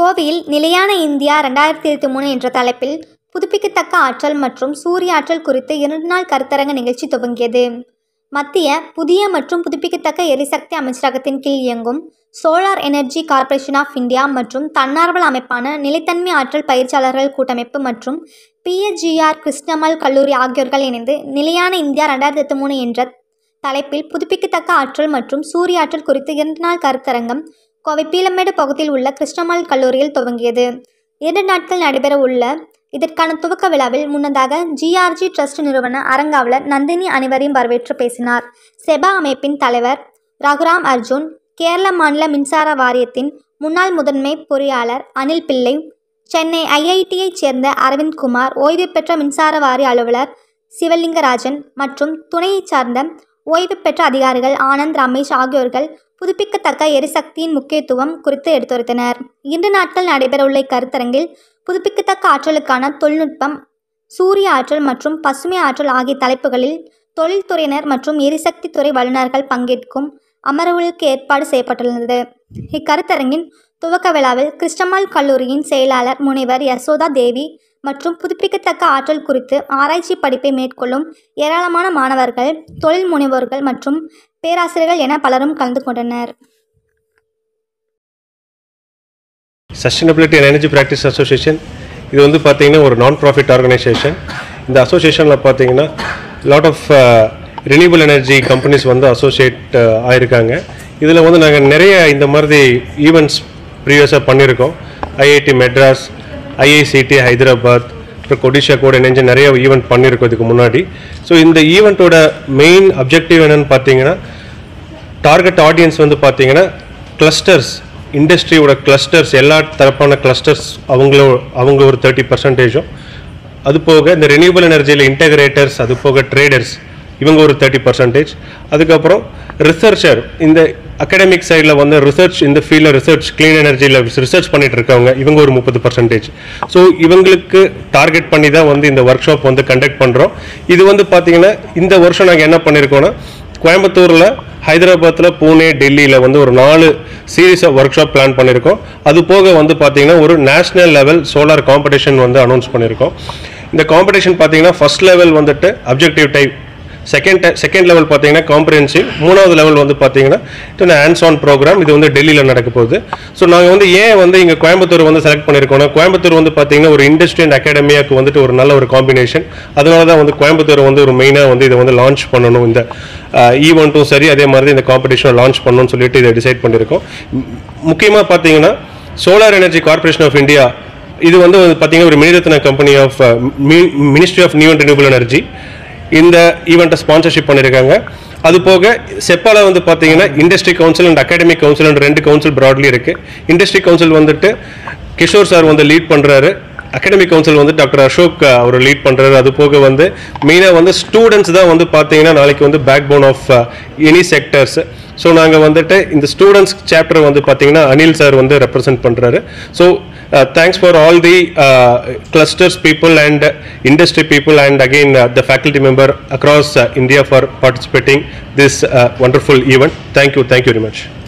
கோவையில் நிலையான இந்தியா ரெண்டாயிரத்தி இருபத்தி மூணு என்ற தலைப்பில் புதுப்பிக்கத்தக்க ஆற்றல் மற்றும் சூரிய ஆற்றல் குறித்து இரண்டு நாள் கருத்தரங்க நிகழ்ச்சி துவங்கியது மத்திய புதிய மற்றும் புதுப்பிக்கத்தக்க எரிசக்தி அமைச்சரகத்தின் கீழ் இயங்கும் solar energy corporation of India மற்றும் தன்னார்வல அமைப்பான நிலைத்தன்மை ஆற்றல் பயிற்சியாளர்கள் கூட்டமைப்பு மற்றும் பிஎஸ்ஜிஆர் கிருஷ்ணமல் கல்லூரி ஆகியோர்கள் இணைந்து நிலையான இந்தியா ரெண்டாயிரத்தி இருபத்தி மூணு என்ற தலைப்பில் புதுப்பிக்கத்தக்க ஆற்றல் மற்றும் சூரிய ஆற்றல் குறித்து இரண்டு நாள் கருத்தரங்கம் கோவை பீளமேடு பகுதியில் உள்ள கிருஷ்ணமால் கல்லூரியில் துவங்கியது இரண்டு நாட்கள் நடைபெற உள்ள இதற்கான துவக்க விழாவில் முன்னதாக ஜிஆர்ஜி ட்ரஸ்ட் நிறுவன அரங்காவலர் நந்தினி அனைவரையும் வரவேற்று பேசினார் செபா அமைப்பின் தலைவர் ரகுராம் அர்ஜுன் கேரள மாநில மின்சார வாரியத்தின் முன்னாள் முதன்மை பொறியாளர் அனில் பிள்ளை சென்னை ஐஐடியைச் சேர்ந்த அரவிந்த் குமார் ஓய்வு பெற்ற மின்சார வாரிய அலுவலர் சிவலிங்கராஜன் மற்றும் துணையைச் சார்ந்த ஓய்வு பெற்ற அதிகாரிகள் ஆனந்த் ரமேஷ் ஆகியோர்கள் புதுப்பிக்கத்தக்க எரிசக்தியின் முக்கியத்துவம் குறித்து எடுத்துரைத்தனர் இன்று நாட்கள் நடைபெறவுள்ள இக்கருத்தரங்கில் புதுப்பிக்கத்தக்க ஆற்றலுக்கான தொழில்நுட்பம் சூரிய ஆற்றல் மற்றும் பசுமை ஆற்றல் ஆகிய தலைப்புகளில் தொழில்துறையினர் மற்றும் எரிசக்தி துறை வல்லுநர்கள் பங்கேற்கும் அமர்வுகளுக்கு ஏற்பாடு செய்யப்பட்டுள்ளது இக்கருத்தரங்கின் துவக்க விழாவில் கிருஷ்ணமால் கல்லூரியின் செயலாளர் முனைவர் யசோதா தேவி மற்றும் புதுப்பிக்கத்தக்க ஆற்றல் குறித்து ஆராய்ச்சி படிப்பை மேற்கொள்ளும் ஏராளமான மாணவர்கள் தொழில் முனைவோர்கள் மற்றும் பேராசிரியர்கள் என பலரும் கலந்து கொண்டனர் sustainability and energy practice association இது வந்து பார்த்தீங்கன்னா ஒரு நான் ப்ராஃபிட் ஆர்கனைசேஷன் இந்த அசோசியேஷனில் பார்த்தீங்கன்னா lot of renewable energy companies வந்து அசோசியேட் ஆயிருக்காங்க இதில் வந்து நாங்கள் நிறைய இந்த மாதிரி ஈவெண்ட்ஸ் ப்ரீவியஸாக பண்ணியிருக்கோம் ஐஐடி மெட்ராஸ் ஐஐசிடி ஹைதராபாத் அப்புறம் கொடிஷா கூட இணைஞ்சு நிறைய ஈவெண்ட் பண்ணியிருக்கோம் இதுக்கு முன்னாடி ஸோ இந்த ஈவெண்ட்டோட மெயின் அப்ஜெக்டிவ் என்னன்னு பார்த்தீங்கன்னா டார்கெட் ஆடியன்ஸ் வந்து பார்த்தீங்கன்னா கிளஸ்டர்ஸ் இண்டஸ்ட்ரியோட கிளஸ்டர்ஸ் எல்லா தரப்பான கிளஸ்டர்ஸ் அவங்களோ அவங்க ஒரு தேர்ட்டி பர்சன்டேஜும் அது போக இந்த ரெனியூபிள் எனர்ஜியில் இன்டகிரேட்டர்ஸ் அது போக ட்ரேடர்ஸ் இவங்க ஒரு தேர்ட்டி பர்சன்டேஜ் அதுக்கப்புறம் ரிசர்ச்சர் இந்த அகாடமிக் சைடில் வந்து ரிசர்ச் இந்த ஃபீல்டில் ரிசர்ச் க்ளீன் எனர்ஜியில் ரிசர்ச் பண்ணிட்டு இருக்கவங்க இவங்க ஒரு முப்பது பர்சன்டேஜ் ஸோ இவங்களுக்கு டார்கெட் பண்ணி தான் வந்து இந்த ஒர்க் ஷாப் வந்து கண்டக்ட் பண்ணுறோம் இது வந்து பார்த்தீங்கன்னா இந்த வருஷம் நாங்கள் என்ன பண்ணியிருக்கோம்னா கோயம்புத்தூரில் ஹைதராபாத்தில் பூனே டெல்லியில் வந்து ஒரு நாலு series of workshop plan பண்ணியிருக்கோம் அது போக வந்து பார்த்தீங்கன்னா ஒரு நேஷனல் லெவல் சோலார் காம்படிஷன் வந்து அனௌன்ஸ் பண்ணியிருக்கோம் இந்த காம்படிஷன் பார்த்தீங்கன்னா ஃபர்ஸ்ட் லெவல் வந்துட்டு objective type second second level பார்த்தீங்கன்னா காம்ப்ரஹென்சிவ் மூணாவது லெவல் வந்து பார்த்தீங்கன்னா இது ஹேண்ட்ஸ் ஆன் ப்ரோக்ராம் இது வந்து டெல்லியில் நடக்க போகுது ஸோ நாங்கள் வந்து ஏன் வந்து இங்கே கோயம்புத்தூர் வந்து செலக்ட் பண்ணியிருக்கோம்னா கோயம்புத்தூர் வந்து பார்த்தீங்கன்னா ஒரு இண்டஸ்ட்ரி அண்ட் அகாடமியாவுக்கு வந்துட்டு ஒரு நல்ல ஒரு காம்பினேஷன் அதனால தான் வந்து கோயம்புத்தூர் வந்து ஒரு மெயினாக வந்து இதை வந்து லான்ச் பண்ணணும் இந்த ஈவெண்ட்டும் சரி அதே மாதிரி இந்த காம்படிஷனை லான்ச் பண்ணணும்னு சொல்லிட்டு இதை டிசைட் பண்ணியிருக்கோம் முக்கியமாக பார்த்தீங்கன்னா solar energy corporation of India இது வந்து பார்த்தீங்கன்னா ஒரு Miniratna company of ministry of new and renewable energy இந்த ஈவெண்ட்டை ஸ்பான்சர்ஷிப் பண்ணியிருக்காங்க அது போக செப்பால வந்து பார்த்தீங்கன்னா industry council and academic council and ரெண்டு கவுன்சில் ப்ராட்லி இருக்கு இண்டஸ்ட்ரி கவுன்சில் வந்துட்டு கிஷோர் சார் வந்து லீட் பண்ணுறாரு அகாடமிக் கவுன்சில் வந்து டாக்டர் அசோக் அவர் லீட் பண்ணுறாரு அது போக வந்து மெயினாக வந்து ஸ்டூடெண்ட்ஸ் தான் வந்து பார்த்தீங்கன்னா நாளைக்கு வந்து backbone of any sectors so நாங்கள் வந்துட்டு இந்த ஸ்டூடெண்ட்ஸ் சாப்டர் வந்து பார்த்தீங்கன்னா அனில் சார் வந்து ரெப்ரசென்ட் பண்ணுறாரு so thanks for all the clusters people and industry people and again the faculty member across India for participating this wonderful event thank you thank you very much